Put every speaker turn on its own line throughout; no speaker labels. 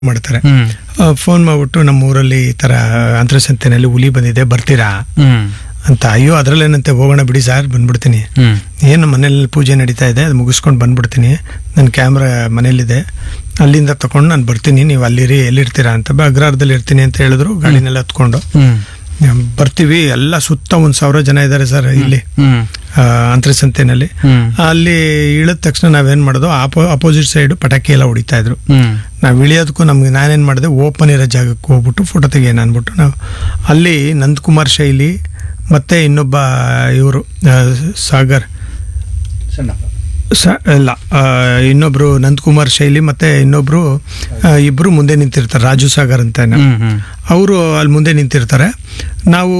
ಮಾಡ್ತಾರೆ
ಹ್ಮ್
ಫೋನ್ ಮಾಡ್ಬಿಟ್ಟು ನಮ್ಮ ಊರಲ್ಲಿ ಈ ತರ ಅಂತರಸಂತೆನಲ್ಲಿ ಹುಲಿ ಬಂದಿದೆ ಬರ್ತೀರಾ
ಹ್ಮ್
ಅಂತ ಅಯ್ಯೋ ಅದ್ರಲ್ಲೇನಂತೆ ಹೋಗೋಣ ಬಿಡಿ ಸರ್ ಬಂದ್ಬಿಡ್ತೀನಿ
ಹ್ಮ್
ಏನು ಮನೇಲಿ ಪೂಜೆ ನಡೀತಾ ಇದೆ ಅದು ಮುಗಿಸ್ಕೊಂಡು ಬಂದ್ಬಿಡ್ತೀನಿ ನನ್ನ ಕ್ಯಾಮ್ರಾ ಮನೇಲಿದೆ ಅಲ್ಲಿಂದ ತಗೊಂಡು ನಾನು ಬರ್ತೀನಿ ನೀವು ಅಲ್ಲಿರಿ ಎಲ್ಲಿರ್ತೀರಾ ಅಂತ ಬ- ಅಗ್ರಹಾರದಲ್ಲಿ ಇರ್ತೀನಿ ಅಂತ ಹೇಳಿದ್ರು ಗಾಡಿನೆಲ್ಲ ಹತ್ಕೊಂಡು
ಹ್ಮ್
ಬರ್ತೀವಿ ಎಲ್ಲ ಸುತ್ತ ಒಂದು ಸಾವಿರ ಜನ ಇದ್ದಾರೆ ಸರ್ ಇಲ್ಲಿ
ಹ್ಮ್
ಆ, ಅಂತರಸಂತೆನಲ್ಲಿ
ಹ್ಮ್
ಅಲ್ಲಿ ಇಳಿದ ತಕ್ಷಣ ನಾವೇನ್ ಮಾಡೋದು ಆಪೋ ಅಪೋಸಿಟ್ ಸೈಡ್ ಪಟಾಕಿ ಎಲ್ಲ ಹೊಡಿತಾ ಇದ್ರು
ಹ್ಮ್
ನಾವು ಇಳಿಯೋದಕ್ಕೂ ನಮ್ಗೆ ನಾನೇನು ಮಾಡಿದೆ ಓಪನ್ ಇರೋ ಜಾಗಕ್ಕೆ ಹೋಗ್ಬಿಟ್ಟು ಫೋಟೋ ತೆಗಿಯೋಣ ಅಂದ್ಬಿಟ್ಟು ನಾವು ಅಲ್ಲಿ ನಂದಕುಮಾರ್ ಶೈಲಿ ಮತ್ತೆ ಇನ್ನೊಬ್ಬ ಇವರು ಸಾಗರ್ ಸ ಇಲ್ಲ ಆ, ಇನ್ನೊಬ್ರು ನಂದಕುಮಾರ್ ಶೈಲಿ ಮತ್ತೆ ಇನ್ನೊಬ್ರು ಆ, ಇಬ್ರು ಮುಂದೆ ನಿಂತಿರ್ತಾರೆ ರಾಜು ಸಾಗರ್ ಅಂತ
ಹ್ಮ್ ಹ್ಮ್
ಅವರು ಅಲ್ಲಿ ಮುಂದೆ ನಿಂತಿರ್ತಾರೆ ನಾವು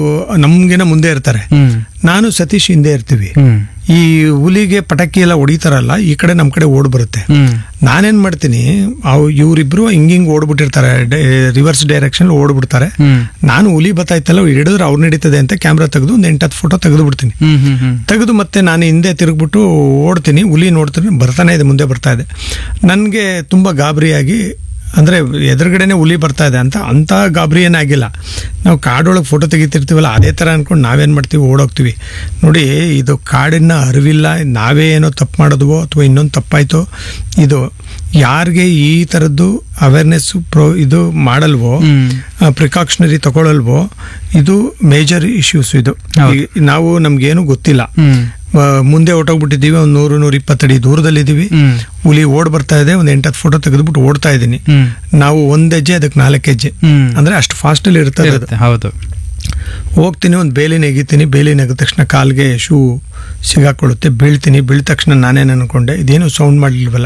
ನಮ್ಗಿನ ಮುಂದೆ ಇರ್ತಾರೆ
ಹ್ಮ್
ನಾನು ಸತೀಶ್ ಹಿಂದೆ ಇರ್ತೀವಿ
ಹ್ಮ್
ಈ ಹುಲಿಗೆ ಪಟಾಕಿ ಎಲ್ಲ ಹೊಡಿತಾರಲ್ಲ ಈ ಕಡೆ ನಮ್ಮ ಕಡೆ ಓಡ್ ಬರುತ್ತೆ
ಹ್ಮ್
ನಾನೇನ್ ಮಾಡ್ತೀನಿ ಅವು ಇವರಿಬ್ರು ಹಿಂಗಿಂಗ್ ಓಡ್ಬಿಟ್ಟಿರ್ತಾರೆ ರಿವರ್ಸ್ ಡೈರೆಕ್ಷನ್ ಓಡ್ಬಿಡ್ತಾರೆ
ಹ್ಮ್
ನಾನು ಹುಲಿ ಬತ್ತಾಯ್ತಲ್ಲ ಹಿಡಿದ್ರೆ ಅವ್ರು ನಡೀತದೆ ಅಂತ ಕ್ಯಾಮ್ರಾ ತೆಗೆದು ಒಂದು ಎಂಟತ್ತು ಫೋಟೋ ತೆಗೆದು ಬಿಡ್ತೀನಿ
ಹ್ಮ್ ಹ್ಮ್ ಹ್ಮ್
ತೆಗೆದು ಮತ್ತೆ ನಾನು ಹಿಂದೆ ತಿರುಗ್ಬಿಟ್ಟು ಓಡ್ತೀನಿ ಹುಲಿ ನೋಡ್ತೀನಿ ಬರ್ತಾನೆ ಇದೆ ಮುಂದೆ ಬರ್ತಾ ಇದೆ ನನಗೆ ತುಂಬ ಗಾಬರಿಯಾಗಿ ಅಂದರೆ ಎದುರುಗಡೆನೆ ಹುಲಿ ಬರ್ತಾ ಇದೆ ಅಂತ ಅಂಥ ಗಾಬರಿ ಏನಾಗಿಲ್ಲ ನಾವು ಕಾಡೊಳಗೆ ಫೋಟೋ ತೆಗಿತಿರ್ತೀವಲ್ಲ ಅದೇ ಥರ ಅಂದ್ಕೊಂಡು ನಾವೇನು ಮಾಡ್ತೀವಿ ಓಡೋಗ್ತೀವಿ ನೋಡಿ ಇದು ಕಾಡಿನ ಅರಿವಿಲ್ಲ ನಾವೇ ಏನೋ ತಪ್ಪು ಮಾಡಿದ್ವೋ ಅಥವಾ ಇನ್ನೊಂದು ತಪ್ಪಾಯ್ತೋ ಇದು ಯಾರಿಗೆ ಈ ಥರದ್ದು ಅವೇರ್ನೆಸ್ ಪ್ರೋ ಇದು ಮಾಡಲ್ವೋ
ಹ್ಮ್
ಪ್ರಿಕಾಕ್ಷನರಿ ತಗೊಳ್ಳಲ್ವೋ ಇದು ಮೇಜರ್ ಇಶ್ಯೂಸ್ ಇದು
ಹೌದು.
ಈ- ನಾವು ನಮ್ಗೇನು ಗೊತ್ತಿಲ್ಲ
ಹ್ಮ್
ಆ, ಮುಂದೆ ಹೊಟ್ಟೋಗ್ಬಿಟ್ಟಿದ್ದೀವಿ ಒಂದು ನೂರು ನೂರ ಇಪ್ಪತ್ತಡಿ ದೂರದಲ್ಲಿದ್ದೀವಿ
ಹ್ಮ್
ಹುಲಿ ಓಡ್ ಬರ್ತಾ ಇದೆ ಒಂದು ಎಂಟತ್ತು ಫೋಟೋ ತೆಗೆದ್ಬಿಟ್ಟು ಓಡ್ತಾ ಇದ್ದೀನಿ
ಹ್ಮ್
ನಾವು ಒಂದ್ ಹೆಜ್ಜೆ ಅದಕ್ಕೆ ನಾಲ್ಕು ಹೆಜ್ಜೆ
ಹ್ಮ್
ಅಂದ್ರೆ ಅಷ್ಟು ಫಾಸ್ಟ್ ಅಲ್ಲಿ ಇರ್ತದೆ ಅದು
ಇರುತ್ತೆ, ಹೌದು
ಹೋಗ್ತೀನಿ ಒಂದು ಬೇಲಿ ನೆಗಿತೀನಿ ಬೇಲಿ ನೆಗೆದ ತಕ್ಷಣ ಕಾಲ್ಗೆ ಶೂ ಸಿಗಾಕೊಳ್ಳುತ್ತೆ ಬೀಳ್ತೀನಿ ಬೀಳ್ದ ತಕ್ಷಣ ನಾನೇನು ಅನ್ಕೊಂಡೆ ಇದೇನು ಸೌಂಡ್ ಮಾಡಲಿಲ್ವಲ್ಲ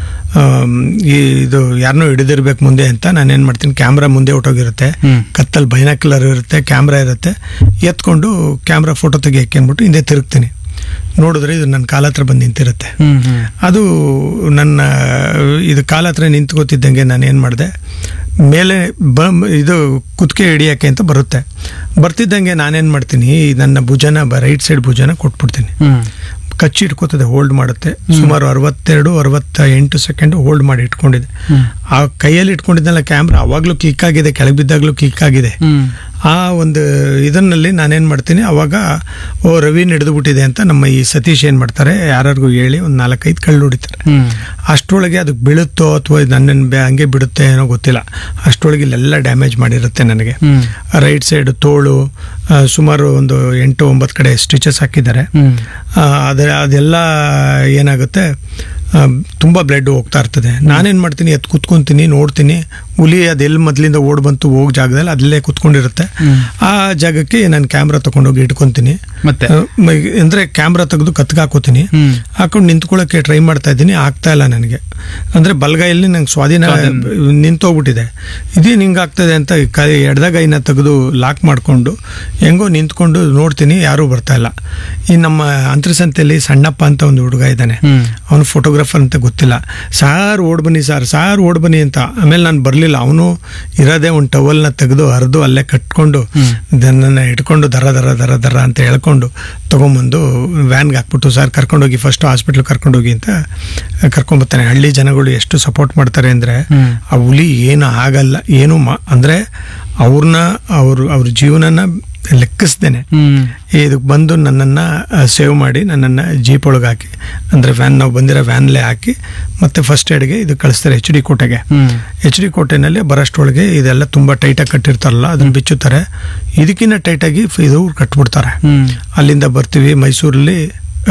ಆಮ್, ಈ ಇದು ಯಾರನ್ನೋ ಹಿಡಿದಿರ್ಬೇಕು ಮುಂದೆ ಅಂತ ನಾನೇನು ಮಾಡ್ತೀನಿ ಕ್ಯಾಮ್ರಾ ಮುಂದೆ ಹೊಟ್ಟೋಗಿರುತ್ತೆ
ಹ್ಮ್
ಕತ್ತಲ್ಲಿ ಬೈನಾಕ್ಯುಲರ್ ಇರುತ್ತೆ ಕ್ಯಾಮ್ರಾ ಇರುತ್ತೆ ಎತ್ಕೊಂಡು ಕ್ಯಾಮ್ರಾ ಫೋಟೋ ತೆಗಿಯಕ್ಕೆ ಅಂದ್ಬಿಟ್ಟು ಹಿಂದೆ ತಿರುಗ್ತೀನಿ ನೋಡಿದ್ರೆ ಇದು ನನ್ನ ಕಾಲ ಹತ್ರ ಬಂದು ನಿಂತಿರುತ್ತೆ
ಹ್ಮ್ ಹ್ಮ್
ಅದು ನನ್ನ ಇದು ಕಾಲ ಹತ್ರ ನಿಂತ್ಕೋತಿದ್ದಂಗೆ ನಾನು ಏನು ಮಾಡಿದೆ ಮೇಲೆ ಬ ಇದು ಕುತ್ತಿಗೆ ಹಿಡಿಯೋಕ್ಕೆ ಅಂತ ಬರುತ್ತೆ ಬರ್ತಿದ್ದಂಗೆ ನಾನೇನು ಮಾಡ್ತೀನಿ ಈ ನನ್ನ ಭುಜನ ರೈಟ್ ಸೈಡ್ ಭುಜನ ಕೊಟ್ಬಿಡ್ತೀನಿ
ಹ್ಮ್
ಕಚ್ಚಿ ಇಟ್ಕೋತದೆ ಹೋಲ್ಡ್ ಮಾಡುತ್ತೆ ಸುಮಾರು ಅರವತ್ತೆರಡು ಅರವತ್ತ ಎಂಟು ಸೆಕೆಂಡ್ ಹೋಲ್ಡ್ ಮಾಡಿ ಇಟ್ಕೊಂಡಿದೆ
ಹ್ಮ್
ಆ ಕೈಯಲ್ಲಿ ಇಟ್ಕೊಂಡಿದ್ದಲ್ಲ ಕ್ಯಾಮ್ರಾ ಅವಾಗಲೂ ಕ್ಲಿಕ್ ಆಗಿದೆ ಕೆಳಗೆ ಬಿದ್ದಾಗಲೂ ಕ್ಲಿಕ್ ಆಗಿದೆ
ಹ್ಮ್
ಆ ಒಂದು ಇದನ್ನಲ್ಲಿ ನಾನೇನು ಮಾಡ್ತೀನಿ ಅವಾಗ ಓ ರವಿ ಹಿಡಿದುಬಿಟ್ಟಿದೆ ಅಂತ ನಮ್ಮ ಈ ಸತೀಶ್ ಏನು ಮಾಡ್ತಾರೆ ಯಾರಿಗೂ ಹೇಳಿ ಒಂದು ನಾಲ್ಕೈದು ಕಳ್ಳು ಹೊಡಿತಾರೆ
ಹ್ಮ್
ಅಷ್ಟರೊಳಗೆ ಅದಕ್ಕೆ ಬೀಳುತ್ತೋ ಅಥವಾ ನನ್ನನ್ನು ಬೆ- ಹಂಗೆ ಬಿಡುತ್ತೆ ಏನೋ ಗೊತ್ತಿಲ್ಲ ಅಷ್ಟರೊಳಗೆ ಇಲ್ಲೆಲ್ಲ ಡ್ಯಾಮೇಜ್ ಮಾಡಿರುತ್ತೆ ನನಗೆ
ಹ್ಮ್
ರೈಟ್ ಸೈಡ್ ತೋಳು ಆ, ಸುಮಾರು ಒಂದು ಎಂಟು ಒಂಬತ್ತು ಕಡೆ ಸ್ಟಿಚಸ್ ಹಾಕಿದ್ದಾರೆ
ಹ್ಮ್
ಆ, ಅದ ಅದೆಲ್ಲ ಏನಾಗುತ್ತೆ ಆ, ತುಂಬಾ ಬ್ಲಡ್ ಹೋಗ್ತಾ ಇರ್ತದೆ ನಾನೇನ್ ಮಾಡ್ತೀನಿ ಎತ್ ಕುತ್ಕೊಂತೀನಿ ನೋಡ್ತೀನಿ ಹುಲಿ ಅದೆಲ್ಲಿ ಮೊದಲಿಂದ ಓಡ್ ಬಂತು ಹೋಗ್ ಜಾಗದಲ್ಲಿ ಅಲ್ಲೇ ಕುತ್ಕೊಂಡಿರುತ್ತೆ
ಹ್ಮ್.
ಆ ಜಾಗಕ್ಕೆ ನಾನು ಕ್ಯಾಮ್ರಾ ತಗೊಂಡೋಗಿ ಇಟ್ಕೊಂತೀನಿ
ಮತ್ತೆ
ಆ, ಮ- ಅಂದ್ರೆ ಕ್ಯಾಮ್ರಾ ತೆಗೆದು ಕತ್ಗೆ ಹಾಕೋತೀನಿ
ಹ್ಮ್
ಹಾಕೊಂಡು ನಿಂತ್ಕೊಳ್ಳೋಕೆ ಟ್ರೈ ಮಾಡ್ತಾ ಇದ್ದೀನಿ ಆಗ್ತಾ ಇಲ್ಲ ನನಗೆ ಅಂದ್ರೆ ಬಲಗೈಯಲ್ಲಿ ನಂಗೆ ಸ್ವಾಧೀನ ನಿಂತೋಗ್ಬಿಟ್ಟಿದೆ ಇದೇನು ಹಿಂಗೆ ಆಗ್ತದೆ ಅಂತ ಕೈ ಎಡದಗೈನ ತೆಗೆದು ಲಾಕ್ ಮಾಡಿಕೊಂಡು ಹೆಂಗೋ ನಿಂತ್ಕೊಂಡು ನೋಡ್ತೀನಿ ಯಾರೂ ಬರ್ತಾ ಇಲ್ಲ ಈ ನಮ್ಮ ಅಂತರಸಂತೆಯಲ್ಲಿ ಸಣ್ಣಪ್ಪ ಅಂತ ಒಂದು ಹುಡುಗ ಇದ್ದಾನೆ
ಹ್ಮ್
ಅವನು ಫೋಟೋಗ್ರಾಫರ್ ಅಂತ ಗೊತ್ತಿಲ್ಲ ಸಾರ್ ಓಡ್ ಬನ್ನಿ ಸಾರ್ ಸಾರ್ ಓಡ್ ಬನ್ನಿ ಅಂತ ಆಮೇಲೆ ನಾನು ಬರಲಿಲ್ಲ ಅವನು ಇರೋದೇ ಒಂದು ಟವಲ್ನ ತೆಗೆದು ಹರಿದು ಅಲ್ಲೇ ಕಟ್ಕೊಂಡು
ಹ್ಮ್.
ನನ್ನ ಇಟ್ಕೊಂಡು ದರ ದರ ದರ ದರ ಅಂತ ಹೇಳ್ಕೊಂಡು ತೊಗೊಂಬಂದು ವ್ಯಾನ್ಗೆ ಹಾಕ್ಬಿಟ್ಟು ಸರ್ ಕರ್ಕೊಂಡೋಗಿ ಫಸ್ಟ್ ಹಾಸ್ಪಿಟ್ಲ್ ಕರ್ಕೊಂಡೋಗಿ ಅಂತ ಕರ್ಕೊಂಬರ್ತಾನೆ ಹಳ್ಳಿ ಜನಗಳು ಎಷ್ಟು ಸಪೋರ್ಟ್ ಮಾಡ್ತಾರೆ ಅಂದರೆ
ಹ್ಮ್
ಆ ಹುಲಿ ಏನು ಆಗಲ್ಲ ಏನು ಮಾ ಅಂದರೆ ಅವ್ರನ್ನ ಅವರು ಅವ್ರ ಜೀವನನ ಲೆಕ್ಕಿಸ್ದೇನೆ
ಹ್ಮ್
ಇದಕ್ಕೆ ಬಂದು ನನ್ನನ್ನು ಸೇವ್ ಮಾಡಿ ನನ್ನನ್ನು ಜೀಪ್ ಒಳಗೆ ಹಾಕಿ ಅಂದರೆ ವ್ಯಾನ್ ನಾವು ಬಂದಿರೋ ವ್ಯಾನ್ಲೇ ಹಾಕಿ ಮತ್ತೆ ಫಸ್ಟ್ ಏಡ್ಗೆ ಇದು ಕಳಿಸ್ತಾರೆ ಎಚ್ ಡಿ ಕೋಟೆಗೆ
ಹ್ಮ್
ಎಚ್ ಡಿ ಕೋಟೆನಲ್ಲಿ ಬರೋಷ್ಟೊಳಗೆ ಇದೆಲ್ಲ ತುಂಬ ಟೈಟಾಗಿ ಕಟ್ಟಿರ್ತಾರಲ್ಲ ಅದನ್ನು ಬಿಚ್ಚುತ್ತಾರೆ ಇದಕ್ಕಿಂತ ಟೈಟಾಗಿ ಇದು ಕಟ್ಬಿಡ್ತಾರೆ
ಹ್ಮ್
ಅಲ್ಲಿಂದ ಬರ್ತೀವಿ ಮೈಸೂರಲ್ಲಿ ಆ,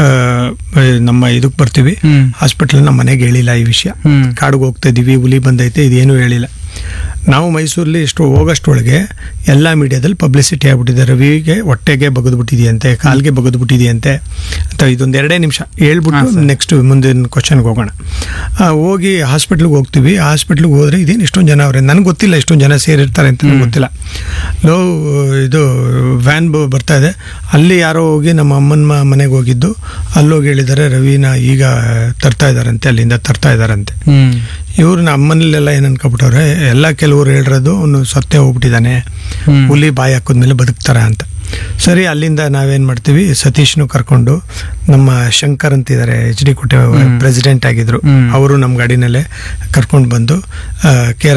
ನಮ್ಮ ಇದಕ್ಕೆ ಬರ್ತೀವಿ
ಹ್ಮ್
ಹಾಸ್ಪಿಟ್ಲ್ ನಮ್ಮ ಮನೆಗೆ ಹೇಳಿಲ್ಲ ಈ ವಿಷಯ
ಹ್ಮ್
ಕಾಡಿಗೆ ಹೋಗ್ತಾ ಇದೀವಿ ಹುಲಿ ಬಂದೈತೆ ಇದೇನು ಹೇಳಿಲ್ಲ ನಾವು ಮೈಸೂರಲ್ಲಿ ಇಷ್ಟು ಹೋಗೋಷ್ಟೊಳಗೆ ಎಲ್ಲ ಮೀಡಿಯಾದಲ್ಲಿ ಪಬ್ಲಿಸಿಟಿ ಆಗ್ಬಿಟ್ಟಿದೆ ರವಿಗೆ ಹೊಟ್ಟೆಗೆ ಬಗದ್ಬಿಟ್ಟಿದೆಯಂತೆ ಕಾಲ್ಗೆ ಬಗದ್ಬಿಟ್ಟಿದೆಯಂತೆ ಅಂತ ಇದೊಂದು ಎರಡೇ ನಿಮಿಷ ಹೇಳ್ಬಿಟ್ಟು
ಹಾ, ಸರ್.
ನೆಕ್ಸ್ಟ್ ಮುಂದಿನ ಕ್ವಶನ್ಗೆ ಹೋಗೋಣ ಆ, ಹೋಗಿ ಹಾಸ್ಪಿಟ್ಲಿಗೆ ಹೋಗ್ತೀವಿ ಹಾಸ್ಪಿಟ್ಲಿಗೆ ಹೋದ್ರೆ ಇದೇನು ಇಷ್ಟೊಂದು ಜನ ಅವ್ರೆ ನನಗೆ ಗೊತ್ತಿಲ್ಲ ಇಷ್ಟೊಂದು ಜನ ಸೇರಿರ್ತಾರೆ ಅಂತ ನಂಗ್ ಗೊತ್ತಿಲ್ಲ ಲೋ ಇದು ವ್ಯಾನ್ ಬರ್ತಾ ಇದೆ ಅಲ್ಲಿ ಯಾರೋ ಹೋಗಿ ನಮ್ಮ ಅಮ್ಮನ ಮ- ಮನೆಗೆ ಹೋಗಿದ್ದು ಅಲ್ಲೋಗಿ ಹೇಳಿದ್ದಾರೆ ರವಿನ ಈಗ ತರ್ತಾ ಇದಾರಂತೆ ಅಲ್ಲಿಂದ ತರ್ತಾ ಇದಾರಂತೆ
ಹ್ಮ್
ಇವ್ರು ನಮ್ಮ ಅಮ್ಮನಲ್ಲೆಲ್ಲ ಏನು ಅನ್ಕೊಬಿಟ್ಟವ್ರೆ ಎಲ್ಲ ಕೆಲವರು ಹೇಳಿರೋದು ಅವನು ಸತ್ತೇ ಹೋಗ್ಬಿಟ್ಟಿದ್ದಾನೆ
ಹ್ಮ್.
ಹುಲಿ ಬಾಯಿ ಹಾಕಿದ್ಮೇಲೆ ಬದುಕ್ತಾರ ಅಂತ ಸರಿ ಅಲ್ಲಿಂದ ನಾವೇನ್ ಮಾಡ್ತೀವಿ ಸತೀಶ್ನು ಕರ್ಕೊಂಡು ನಮ್ಮ ಶಂಕರ್ ಅಂತಿದ್ದಾರೆ ಎಚ್ ಡಿ ಕೋಟೆ ಪ್ರೆಸಿಡೆಂಟ್ ಆಗಿದ್ರು
ಹ್ಮ್.
ಅವರು ನಮ್ಮ ಗಾಡಿನಲ್ಲೇ ಕರ್ಕೊಂಡು ಬಂದು ಕೆ